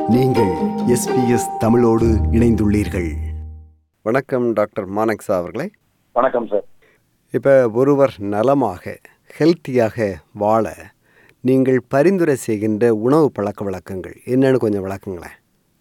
நீங்கள் எஸ்பிஎஸ் தமிழோடு இணைந்துள்ளீர்கள் வணக்கம் டாக்டர் மானக்ஸா அவர்களே வணக்கம் சார் இப்போ ஒருவர் நலமாக ஹெல்த்தியாக வாழ நீங்கள் பரிந்துரை செய்கின்ற உணவு பழக்க வழக்கங்கள் என்னன்னு கொஞ்சம் விளக்குங்களேன்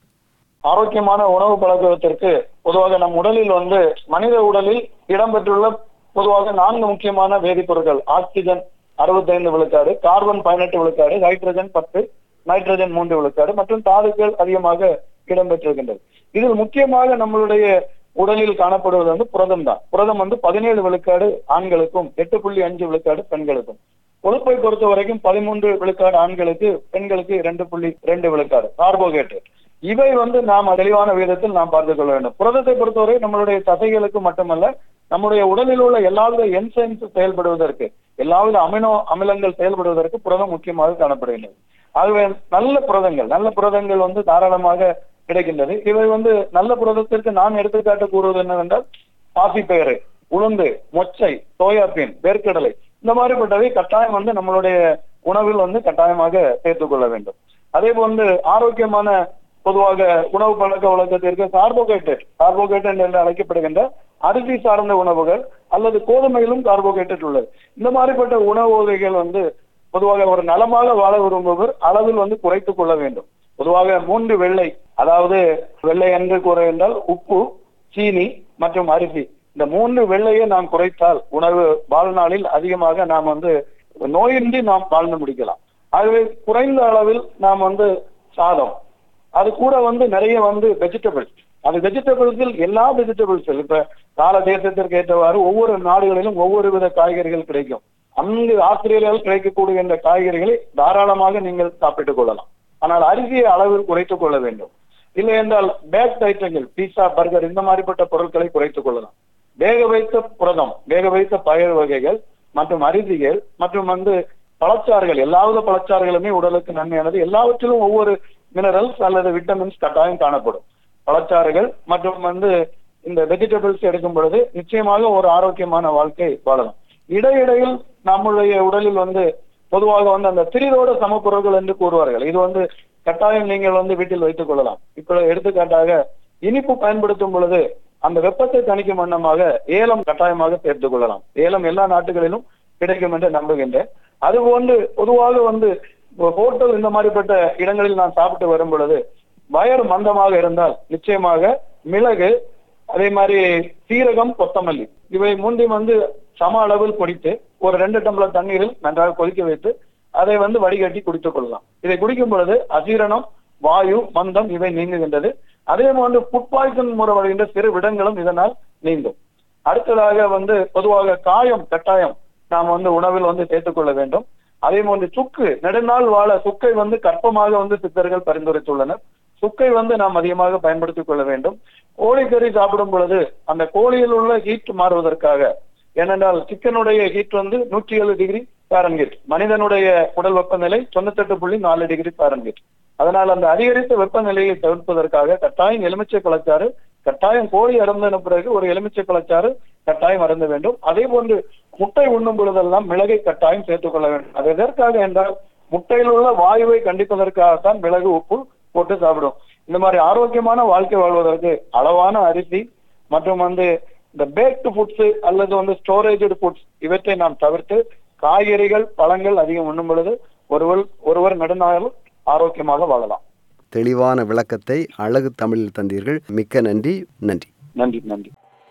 ஆரோக்கியமான உணவு பழக்கத்திற்கு பொதுவாக நம் உடலில் வந்து மனித உடலில் இடம்பெற்றுள்ள பொதுவாக நான்கு முக்கியமான வேதிப்பொருட்கள் ஆக்சிஜன் அறுபத்தைந்து விழுக்காடு கார்பன் பதினெட்டு விழுக்காடு ஹைட்ரஜன் பத்து நைட்ரஜன் மூன்று விழுக்காடு மற்றும் தாதுக்கள் அதிகமாக இடம்பெற்றிருக்கின்றது இதில் முக்கியமாக நம்மளுடைய உடலில் காணப்படுவது வந்து புரதம் தான் புரதம் வந்து பதினேழு விழுக்காடு ஆண்களுக்கும் எட்டு புள்ளி அஞ்சு விழுக்காடு பெண்களுக்கும் கொழுப்பை பொறுத்த வரைக்கும் பதிமூன்று விழுக்காடு ஆண்களுக்கு பெண்களுக்கு இரண்டு புள்ளி ரெண்டு விழுக்காடு கார்போஹைட்ரேட் இவை வந்து நாம் தெளிவான விதத்தில் நாம் பார்த்துக் கொள்ள வேண்டும் புரதத்தை பொறுத்தவரை நம்மளுடைய தசைகளுக்கு மட்டுமல்ல நம்முடைய உடலில் உள்ள எல்லாவித என்சைம்ஸ் செயல்படுவதற்கு எல்லாவித அமினோ அமிலங்கள் செயல்படுவதற்கு புரதம் முக்கியமாக காணப்படுகின்றது ஆகவே நல்ல புரதங்கள் நல்ல புரதங்கள் வந்து தாராளமாக கிடைக்கின்றது இவை வந்து நல்ல புரதத்திற்கு நான் எடுத்துக்காட்டு கூறுவது என்னவென்றால் காஃபி பயிறு உளுந்து மொச்சை சோயாபீன் வேர்க்கடலை இந்த மாதிரிப்பட்டவை கட்டாயம் வந்து நம்மளுடைய உணவில் வந்து கட்டாயமாக சேர்த்துக் கொள்ள வேண்டும் அதே போன்று ஆரோக்கியமான பொதுவாக உணவு பழக்க வழக்கத்திற்கு கார்போஹைட்ரேட் கார்போஹைட்ரேட் என்று அழைக்கப்படுகின்ற அரிசி சார்ந்த உணவுகள் அல்லது கோதுமையிலும் கார்போஹைட்ரேட் உள்ளது இந்த மாதிரிப்பட்ட உணவு வகைகள் வந்து பொதுவாக ஒரு நலமாக வாழ விரும்புவர் அளவில் வந்து குறைத்துக் கொள்ள வேண்டும் பொதுவாக மூன்று வெள்ளை அதாவது வெள்ளை என்று கூற என்றால் உப்பு சீனி மற்றும் அரிசி இந்த மூன்று வெள்ளையை நாம் குறைத்தால் உணவு வாழ்நாளில் அதிகமாக நாம் வந்து நோயின்றி நாம் வாழ்ந்து முடிக்கலாம் ஆகவே குறைந்த அளவில் நாம் வந்து சாதம் அது கூட வந்து நிறைய வந்து வெஜிடபிள்ஸ் அந்த வெஜிடபிள்ஸில் எல்லா வெஜிடபிள்ஸ் இப்ப கால தேசத்திற்கு ஏற்றவாறு ஒவ்வொரு நாடுகளிலும் ஒவ்வொரு வித காய்கறிகள் கிடைக்கும் அங்கு ஆஸ்திரேலியாவில் கிடைக்கக்கூடிய இந்த காய்கறிகளை தாராளமாக நீங்கள் சாப்பிட்டுக் கொள்ளலாம் ஆனால் அரிசியை அளவில் குறைத்துக் கொள்ள வேண்டும் இல்லை என்றால் பேக் ஐட்டங்கள் பீஸா பர்கர் இந்த மாதிரிப்பட்ட பொருட்களை குறைத்துக் கொள்ளலாம் வேக வைத்த புரதம் வேக வைத்த பயிர் வகைகள் மற்றும் அரிசிகள் மற்றும் வந்து பழச்சாறுகள் எல்லாவித பழச்சாறுகளுமே உடலுக்கு நன்மையானது எல்லாவற்றிலும் ஒவ்வொரு மினரல்ஸ் அல்லது விட்டமின்ஸ் கட்டாயம் காணப்படும் பழச்சாறுகள் மற்றும் வந்து இந்த வெஜிடபிள்ஸ் எடுக்கும் பொழுது நிச்சயமாக ஒரு ஆரோக்கியமான வாழ்க்கை வாழலாம் இடையிடையில் நம்முடைய உடலில் வந்து பொதுவாக வந்து அந்த திரிதோட சமப்பொருள்கள் என்று கூறுவார்கள் இது வந்து கட்டாயம் நீங்கள் வந்து வீட்டில் வைத்துக் கொள்ளலாம் இப்ப எடுத்துக்காட்டாக இனிப்பு பயன்படுத்தும் பொழுது அந்த வெப்பத்தை தணிக்கும் வண்ணமாக ஏலம் கட்டாயமாக சேர்த்துக் கொள்ளலாம் ஏலம் எல்லா நாட்டுகளிலும் கிடைக்கும் என்று நம்புகின்றேன் அதுபோன்று பொதுவாக வந்து ஹோட்டல் இந்த மாதிரிப்பட்ட இடங்களில் நான் சாப்பிட்டு வரும் பொழுது வயர் மந்தமாக இருந்தால் நிச்சயமாக மிளகு அதே மாதிரி சீரகம் கொத்தமல்லி இவை மூன்றையும் வந்து சம அளவில் பொடித்து ஒரு ரெண்டு டம்ளர் தண்ணீரில் நன்றாக கொதிக்க வைத்து அதை வந்து வடிகட்டி குடித்துக் கொள்ளலாம் இதை குடிக்கும் பொழுது அஜீரணம் வாயு மந்தம் இவை நீங்குகின்றது அதே போன்று ஃபுட் பாய்சன் மூலம் வருகின்ற சிறு விடங்களும் இதனால் நீங்கும் அடுத்ததாக வந்து பொதுவாக காயம் கட்டாயம் நாம் வந்து உணவில் வந்து சேர்த்துக் கொள்ள வேண்டும் அதே போன்று சுக்கு நெடுநாள் வாழ சுக்கை வந்து கற்பமாக வந்து சித்தர்கள் பரிந்துரைத்துள்ளனர் சுக்கை வந்து நாம் அதிகமாக பயன்படுத்திக் கொள்ள வேண்டும் கோழிக்கறி சாப்பிடும் பொழுது அந்த கோழியில் உள்ள ஹீட் மாறுவதற்காக ஏனென்றால் சிக்கனுடைய ஹீட் வந்து நூற்றி ஏழு டிகிரி பாரன்ஹீட் மனிதனுடைய உடல் வெப்பநிலை தொண்ணூத்தெட்டு புள்ளி நாலு டிகிரி பாரன்ஹீட் அதனால் அந்த அதிகரித்த வெப்பநிலையை தவிர்ப்பதற்காக கட்டாயம் எலுமிச்சை பழச்சாறு கட்டாயம் கோழி அருந்தின பிறகு ஒரு எலுமிச்சை பழச்சாறு கட்டாயம் அருந்த வேண்டும் அதே போன்று முட்டை உண்ணும் பொழுதெல்லாம் மிளகை கட்டாயம் சேர்த்துக் கொள்ள வேண்டும் அது எதற்காக என்றால் முட்டையில் உள்ள வாயுவை கண்டிப்பதற்காகத்தான் மிளகு உப்பு போட்டு சாப்பிடும் இந்த மாதிரி ஆரோக்கியமான வாழ்க்கை வாழ்வதற்கு அளவான அரிசி மற்றும் வந்து இந்த பேக்டு ஃபுட்ஸ் அல்லது வந்து ஸ்டோரேஜ் ஃபுட்ஸ் இவற்றை நாம் தவிர்த்து காய்கறிகள் பழங்கள் அதிகம் உண்ணும் பொழுது ஒருவர் ஒருவர் நெடுநாள் ஆரோக்கியமாக வாழலாம் தெளிவான விளக்கத்தை அழகு தமிழில் தந்தீர்கள் மிக்க நன்றி நன்றி நன்றி நன்றி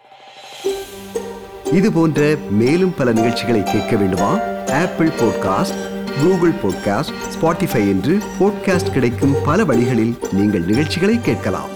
இது போன்ற மேலும் பல நிகழ்ச்சிகளை கேட்க வேண்டுமா Apple podcast Google podcast Spotify என்று பாட்காஸ்ட் கிடைக்கும் பல வழிகளில் நீங்கள் நிகழ்ச்சிகளை கேட்கலாம்